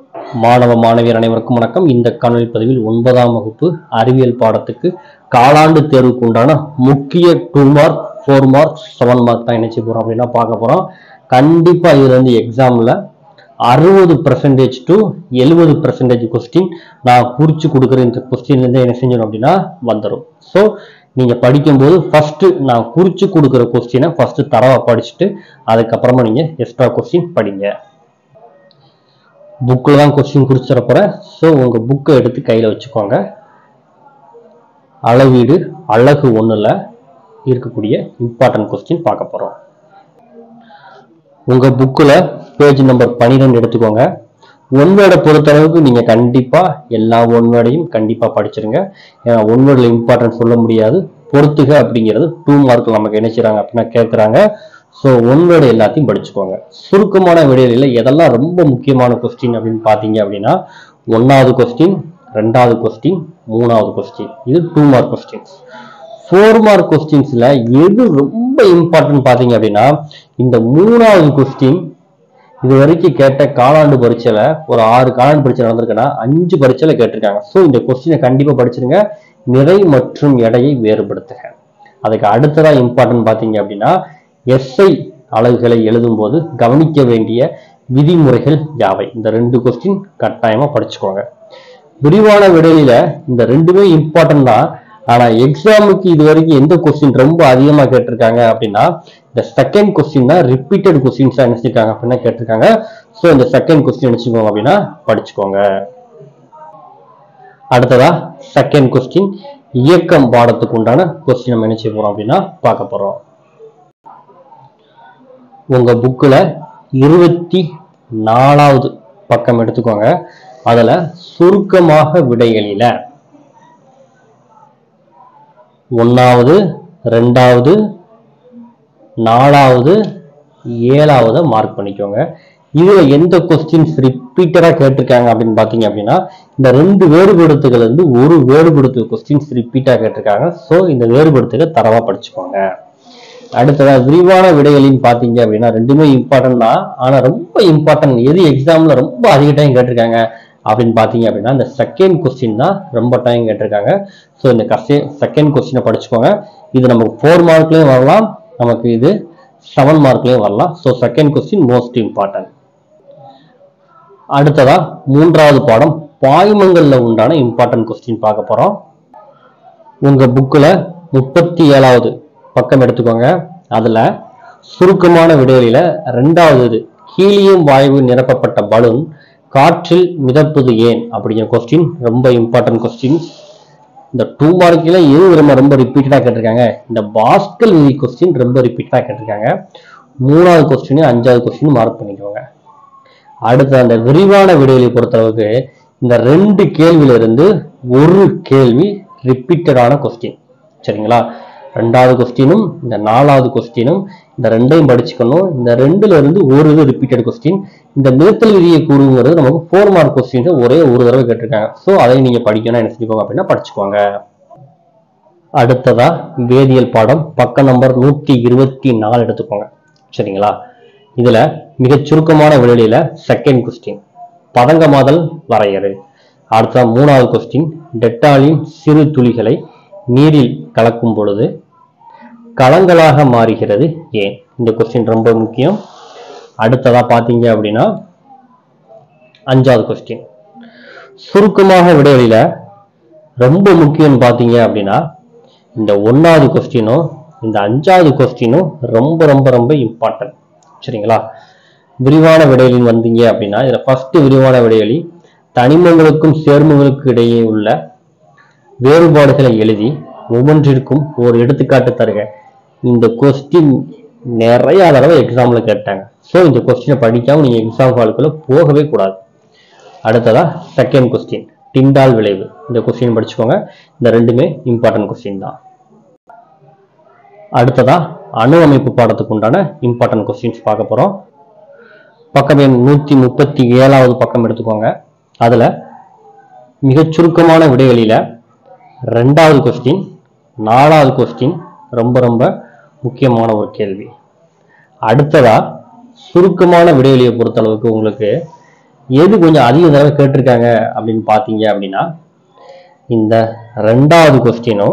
மாணவ மாணவியர் அனைவருக்கும் வணக்கம் இந்த காணொலி பதிவில் ஒன்பதாம் வகுப்பு அறிவியல் பாடத்துக்கு காலாண்டு தேர்வுக்கு உண்டான முக்கிய two mark four mark seven mark தான் என்ன செய்ய போறோம் அப்படின்னா பார்க்க போறோம் கண்டிப்பா இதுல இருந்து எக்ஸாம்ல அறுபது பர்சன்டேஜ் டு எழுபது பர்சன்டேஜ் கொஸ்டின் நான் குறிச்சு கொடுக்குற இந்த கொஸ்டின்ல இருந்து என்ன செஞ்சிடும் அப்படின்னா வந்துடும் ஸோ நீங்க படிக்கும்போது ஃபர்ஸ்ட் நான் குறிச்சு கொடுக்குற கொஸ்டினை ஃபர்ஸ்ட் தரவா படிச்சுட்டு அதுக்கப்புறமா நீங்க எக்ஸ்ட்ரா கொஸ்டின் படிங்க புக்கில் தான் கொஸ்டின் குறிச்சிட போகிறேன் ஸோ உங்கள் புக்கை எடுத்து கையில் வச்சுக்கோங்க அளவீடு அழகு ஒன்றில் இருக்கக்கூடிய இம்பார்ட்டன்ட் கொஸ்டின் பார்க்க போகிறோம் உங்கள் புக்கில் பேஜ் நம்பர் பன்னிரெண்டு எடுத்துக்கோங்க ஒன் வேர்டை பொறுத்தளவுக்கு நீங்கள் கண்டிப்பாக எல்லா ஒன் வேர்டையும் கண்டிப்பாக படிச்சிருங்க ஏன்னா ஒன் வேர்டில் இம்பார்ட்டன்ட் சொல்ல முடியாது பொறுத்துக அப்படிங்கிறது டூ மார்க் நமக்கு என்ன செய்றாங்க அப்படின்னா கேட்குறாங்க ஸோ ஒன் வேர்டு எல்லாத்தையும் படிச்சுக்கோங்க சுருக்கமான விடைகளில் எதெல்லாம் ரொம்ப முக்கியமான கொஸ்டின் அப்படின்னு பார்த்தீங்க அப்படின்னா ஒன்றாவது கொஸ்டின் ரெண்டாவது கொஸ்டின் மூணாவது கொஸ்டின் இது two mark questions four mark கொஸ்டின்ஸில் எது ரொம்ப இம்பார்ட்டன்ட் பார்த்தீங்க அப்படின்னா இந்த மூணாவது கொஸ்டின் இது வரைக்கும் கேட்ட காலாண்டு பரீட்சையில ஒரு ஆறு காலாண்டு பரீட்சை நடந்திருக்குன்னா அஞ்சு பரீட்சையில கேட்டிருக்காங்க ஸோ இந்த கொஸ்டினை கண்டிப்பா படிச்சிருங்க நிறை மற்றும் எடையை வேறுபடுத்துக அதுக்கு அடுத்ததா இம்பார்ட்டன்ட் பார்த்தீங்க அப்படின்னா எஸ்ஐ அலகுகளை எழுதும்போது கவனிக்க வேண்டிய விதிமுறைகள் யாவை இந்த ரெண்டு கொஸ்டின் கட்டாயமா படிச்சுக்கோங்க விரிவான விடையில இந்த ரெண்டுமே இம்பார்ட்டன்ட் தான் ஆனா எக்ஸாமுக்கு இது வரைக்கும் எந்த கொஸ்டின் ரொம்ப அதிகமா கேட்டிருக்காங்க அப்படின்னா இந்த செகண்ட் கொஸ்டின் தான் ரிப்பீட்டட் கொஸ்டின்ஸா நினைச்சிருக்காங்க அப்படின்னா கேட்டிருக்காங்க ஸோ இந்த செகண்ட் கொஸ்டின் நினைச்சுக்கோங்க அப்படின்னா படிச்சுக்கோங்க அடுத்ததா செகண்ட் கொஸ்டின் இயக்கம் பாடத்துக்கு உண்டான கொஸ்டின் நம்ம என்ன செய்ய போறோம் அப்படின்னா பார்க்க போறோம் உங்க புக்ல இருபத்தி நாலாவது பக்கம் எடுத்துக்கோங்க அதுல சுருக்கமாக விடைகளில ஒன்னாவது ரெண்டாவது நாலாவது ஏழாவது மார்க் பண்ணிக்கோங்க இதுல எந்த கொஸ்டின்ஸ் ரிப்பீட்டடா கேட்டிருக்காங்க அப்படின்னு பாத்தீங்க அப்படின்னா இந்த ரெண்டு வேறுபடுத்துகள் இருந்து ஒரு வேறுபடுத்து கொஸ்டின்ஸ் ரிப்பீட்டா கேட்டிருக்காங்க ஸோ இந்த வேறுபடுத்துக தரவா படிச்சுக்கோங்க அடுத்ததா விரிவான விடைகளின்னு பாத்தீங்க அப்படின்னா ரெண்டுமே இம்பார்ட்டன்ட் தான் ஆனா ரொம்ப இம்பார்ட்டன்ட் எது எக்ஸாம்ல ரொம்ப அதிக டைம் கேட்டிருக்காங்க அப்படின்னு பாத்தீங்க அப்படின்னா இந்த செகண்ட் கொஸ்டின் தான் ரொம்ப டைம் கேட்டிருக்காங்க ஸோ இந்த செகண்ட் கொஸ்டினை படிச்சுக்கோங்க இது நமக்கு ஃபோர் மார்க்லயும் வரலாம் நமக்கு இது செவன் மார்க்லயும் வரலாம் so second question most important அடுத்ததா மூன்றாவது பாடம் பாய்மங்கள்ல உண்டான இம்பார்ட்டன்ட் கொஸ்டின் பார்க்க போறோம் உங்க புக்ல முப்பத்தி ஏழாவது பக்கம் எடுத்துக்கோங்க அதுல சுருக்கமான விடைகளில ரெண்டாவது இது ஹீலியம் வாயு நிரப்பப்பட்ட பலூன் காற்றில் மிதப்பது ஏன் அப்படிங்கிற கொஸ்டின் ரொம்ப இம்பார்ட்டன்ட் கொஸ்டின் இந்த டூ மார்க்கில் எது ரொம்ப ரொம்ப ரிப்பீட்டடாக கேட்டிருக்காங்க இந்த பாஸ்கல் விதி கொஸ்டின் ரொம்ப ரிப்பீட்டடாக கேட்டிருக்காங்க மூணாவது கொஸ்டின் அஞ்சாவது கொஸ்டின் மார்க் பண்ணிக்கோங்க அடுத்து அந்த விரிவான விடைகளை பொறுத்தளவுக்கு இந்த ரெண்டு கேள்வியில இருந்து ஒரு கேள்வி ரிப்பீட்டடான கொஸ்டின் சரிங்களா ரெண்டாவது கொஸ்டினும் இந்த நாலாவது கொஸ்டினும் இந்த ரெண்டையும் படிச்சுக்கணும் இந்த ரெண்டுல இருந்து ஒரு இது ரிப்பீட்டட் கொஸ்டின் இந்த மிதத்தல் விதியை கூறுங்கிறது நமக்கு ஃபோர் மார்க் கொஸ்டின்ஸ் ஒரே ஒரு தடவை கேட்டிருக்காங்க ஸோ அதை நீங்க படிக்கணும் என்ன செஞ்சுக்கோங்க அப்படின்னா படிச்சுக்கோங்க அடுத்ததா வேதியியல் பாடம் பக்க நம்பர் நூத்தி இருபத்தி நாலு எடுத்துக்கோங்க சரிங்களா இதுல மிகச் சுருக்கமான விடையில செகண்ட் கொஸ்டின் பதங்கமாதல் வரையறு அடுத்த மூணாவது கொஸ்டின் டெட்டாலின் சிறு துளிகளை நீரில் கலக்கும் பொழுது களங்களாக மாறுகிறது ஏன் இந்த கொஸ்டின் ரொம்ப முக்கியம் அடுத்ததா பாத்தீங்க அப்படின்னா அஞ்சாவது கொஸ்டின் சுருக்கமாக விடைகளில ரொம்ப முக்கியம் பாத்தீங்க அப்படின்னா இந்த ஒன்னாவது கொஸ்டினும் இந்த அஞ்சாவது கொஸ்டினும் ரொம்ப ரொம்ப ரொம்ப இம்பார்ட்டன்ட் சரிங்களா விரிவான விடைகளின் வந்தீங்க அப்படின்னா இதுல ஃபர்ஸ்ட் விரிவான விடைகளி தனிமங்களுக்கும் சேர்மங்களுக்கு இடையே உள்ள வேறுபாடுகளை எழுதி ஒவ்வொன்றிற்கும் ஒரு எடுத்துக்காட்டு தருக இந்த கொஸ்டின் நிறைய தடவை எக்ஸாம்ல கேட்டாங்க ஸோ இந்த கொஸ்டினை படிக்காம நீங்க எக்ஸாம் ஹாலுக்குள்ள போகவே கூடாது அடுத்ததா செகண்ட் கொஸ்டின் டிண்டால் விளைவு இந்த கொஸ்டின் படிச்சுக்கோங்க இந்த ரெண்டுமே இம்பார்ட்டன்ட் கொஸ்டின் தான் அடுத்ததா அணு அமைப்பு பாடத்துக்கு உண்டான இம்பார்ட்டன்ட் கொஸ்டின்ஸ் பார்க்க போறோம் பக்கம் எண் நூத்தி முப்பத்தி ஏழாவது பக்கம் எடுத்துக்கோங்க அதுல மிகச் சுருக்கமான விடைகளில ரெண்டாவது கொஸ்டின் நாலாவது கொஸ்டின் ரொம்ப ரொம்ப முக்கியமான ஒரு கேள்வி அடுத்ததா சுருக்கமான விடைவெளியை பொறுத்தளவுக்கு உங்களுக்கு எது கொஞ்சம் அதிக தடவை கேட்டிருக்காங்க அப்படின்னு பார்த்தீங்க அப்படின்னா இந்த ரெண்டாவது கொஸ்டினும்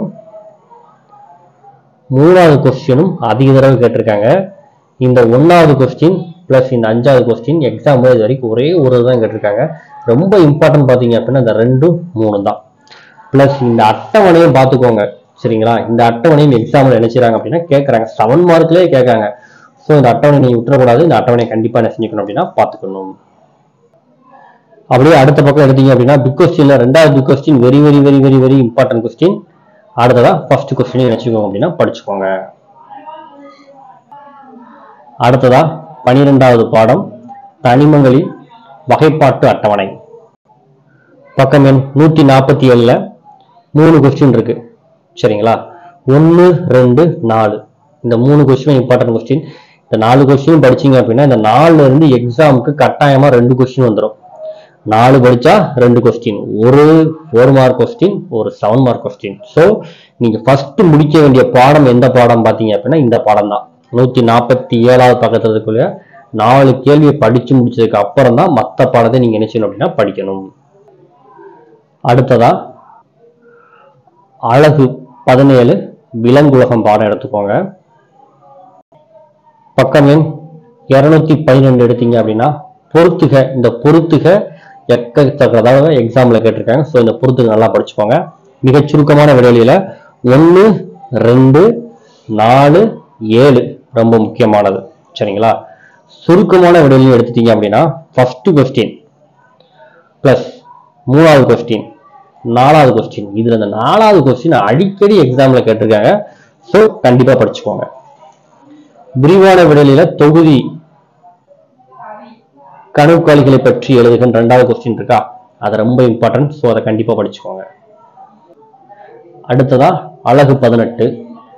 மூணாவது கொஸ்டினும் அதிக தடவை கேட்டிருக்காங்க இந்த ஒன்றாவது கொஸ்டின் ப்ளஸ் இந்த அஞ்சாவது கொஸ்டின் எக்ஸாம் இது வரைக்கும் ஒரே ஒரு தான் கேட்டிருக்காங்க ரொம்ப இம்பார்ட்டன்ட் பார்த்தீங்க அப்படின்னா இந்த ரெண்டும் மூணு தான் ப்ளஸ் இந்த அட்டவணையும் பார்த்துக்கோங்க சரிங்களா இந்த அட்டவணையும் எக்ஸாமில் என்ன செய்றாங்க அப்படின்னா கேட்குறாங்க செவன் மார்க்லேயே கேட்காங்க ஸோ இந்த அட்டவணை நீங்கள் விட்டுறக்கூடாது இந்த அட்டவணை கண்டிப்பாக என்ன செஞ்சுக்கணும் அப்படின்னா பார்த்துக்கணும் அப்படியே அடுத்த பக்கம் எடுத்தீங்க அப்படின்னா பிக் கொஸ்டின்ல ரெண்டாவது big question very very very very very important question அடுத்ததா ஃபர்ஸ்ட் கொஸ்டின் நினைச்சுக்கோங்க அப்படின்னா படிச்சுக்கோங்க அடுத்ததா பனிரெண்டாவது பாடம் தனிமங்களின் வகைப்பாட்டு அட்டவணை பக்கம் எண் நூத்தி நாற்பத்தி ஏழுல மூணு கொஸ்டின் இருக்கு சரிங்களா ஒன்று ரெண்டு நாலு இந்த மூணு கொஸ்டின் இம்பார்ட்டன்ட் கொஸ்டின் இந்த நாலு கொஸ்டின் படிச்சீங்க அப்படின்னா இந்த நாலுல இருந்து எக்ஸாமுக்கு கட்டாயமா ரெண்டு கொஸ்டின் வந்துடும் நாலு படிச்சா ரெண்டு கொஸ்டின் ஒரு ஃபோர் மார்க் கொஸ்டின் ஒரு செவன் மார்க் கொஸ்டின் ஸோ நீங்க ஃபர்ஸ்ட் முடிக்க வேண்டிய பாடம் எந்த பாடம் பார்த்தீங்க அப்படின்னா இந்த பாடம் தான் நூத்தி நாற்பத்தி ஏழாவது பக்கத்துக்குள்ள நாலு கேள்வியை படிச்சு முடிச்சதுக்கு அப்புறம் தான் மற்ற பாடத்தை நீங்க என்ன செய்யணும் அப்படின்னா படிக்கணும் அடுத்ததா அழகு பதினேழு விலங்குலகம் பாடம் எடுத்துக்கோங்க பக்கம் எண் இருநூத்தி பன்னிரெண்டு எடுத்தீங்க அப்படின்னா பொறுத்துக இந்த பொறுத்துக எக்கத்தக்கதாக எக்ஸாம்ல கேட்டிருக்காங்க ஸோ இந்த பொறுத்துக நல்லா படிச்சுக்கோங்க மிகச் சுருக்கமான விடையில ஒன்று ரெண்டு நாலு ஏழு ரொம்ப முக்கியமானது சரிங்களா சுருக்கமான விடையிலையும் எடுத்துட்டீங்க அப்படின்னா ஃபர்ஸ்ட் கொஸ்டின் பிளஸ் மூணாவது கொஸ்டின் நாலாவது கொஸ்டின் இதுல இந்த நாலாவது கொஸ்டின் அடிக்கடி எக்ஸாம்ல கேட்டிருக்காங்க ஸோ கண்டிப்பா படிச்சுக்கோங்க விரிவான விடலில தொகுதி கணுக்காலிகளை பற்றி எழுதுகின்ற ரெண்டாவது கொஸ்டின் இருக்கா அது ரொம்ப இம்பார்ட்டன்ட் ஸோ அதை கண்டிப்பா படிச்சுக்கோங்க அடுத்ததா அழகு பதினெட்டு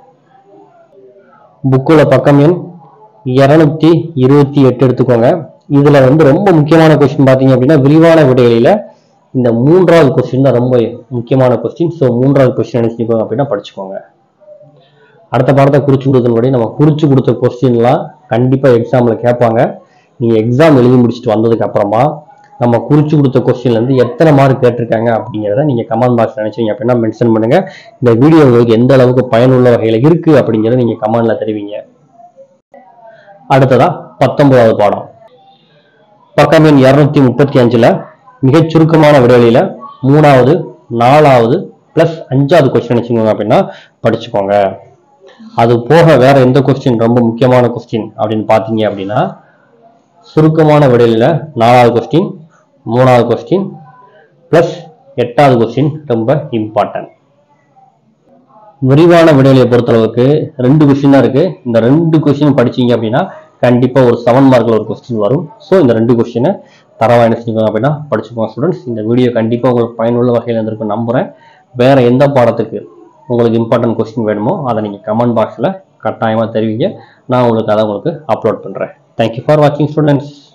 புக்குல பக்கம் எண் இருநூத்தி இருபத்தி எட்டு எடுத்துக்கோங்க இதுல வந்து ரொம்ப முக்கியமான கொஸ்டின் பாத்தீங்க அப்படின்னா விரிவான விடைகளில இந்த மூன்றாவது கொஸ்டின் தான் ரொம்ப முக்கியமான கொஸ்டின் ஸோ மூன்றாவது கொஸ்டின் நினைச்சுக்கோங்க அப்படின்னா படிச்சுக்கோங்க அடுத்த பாடத்தை குறிச்சு கொடுத்தபடி நம்ம குறிச்சு கொடுத்த கொஸ்டின்லாம் கண்டிப்பா எக்ஸாம்ல கேட்பாங்க நீங்க எக்ஸாம் எழுதி முடிச்சுட்டு வந்ததுக்கு அப்புறமா நம்ம குறிச்சு கொடுத்த கொஸ்டின்ல இருந்து எத்தனை மார்க் கேட்டிருக்காங்க அப்படிங்கிறத நீங்க கமெண்ட் பாக்ஸ் நினைச்சீங்க அப்படின்னா மென்ஷன் பண்ணுங்க இந்த வீடியோ உங்களுக்கு எந்த அளவுக்கு பயனுள்ள வகையில இருக்கு அப்படிங்கிறத நீங்க கமெண்ட்ல தெரிவிங்க அடுத்ததா பத்தொன்பதாவது பாடம் பக்கம் எண் இருநூத்தி முப்பத்தி அஞ்சுல மிகச் சுருக்கமான விடைவெளியில மூணாவது நாலாவது பிளஸ் அஞ்சாவது கொஸ்டின் வச்சுக்கோங்க அப்படின்னா படிச்சுக்கோங்க அது போக வேற எந்த கொஸ்டின் ரொம்ப முக்கியமான கொஸ்டின் அப்படின்னு பார்த்தீங்க அப்படின்னா சுருக்கமான விடையில நாலாவது கொஸ்டின் மூணாவது கொஸ்டின் பிளஸ் எட்டாவது கொஸ்டின் ரொம்ப இம்பார்ட்டன்ட் விரிவான விடைவெளியை பொறுத்தளவுக்கு ரெண்டு கொஸ்டின் தான் இருக்கு இந்த ரெண்டு கொஸ்டின் படிச்சீங்க அப்படின்னா கண்டிப்பா ஒரு செவன் மார்க்ல ஒரு கொஸ்டின் வரும் ஸோ இந்த ரெண்டு கொஸ்டினை தரவா என்ன செஞ்சுக்கோங்க அப்படின்னா படிச்சுக்கோங்க ஸ்டூடெண்ட்ஸ் இந்த வீடியோ கண்டிப்பா உங்களுக்கு பயனுள்ள வகையில் இருந்திருக்கும் நம்புறேன் வேற எந்த பாடத்துக்கு உங்களுக்கு இம்பார்ட்டன்ட் கொஸ்டின் வேணுமோ அதை நீங்க கமெண்ட் பாக்ஸ்ல கட்டாயமா தெரிவிங்க நான் உங்களுக்கு அதை உங்களுக்கு அப்லோட் பண்றேன் தேங்க்யூ ஃபார் வாட்சிங் ஸ்டூடெண்ட்ஸ்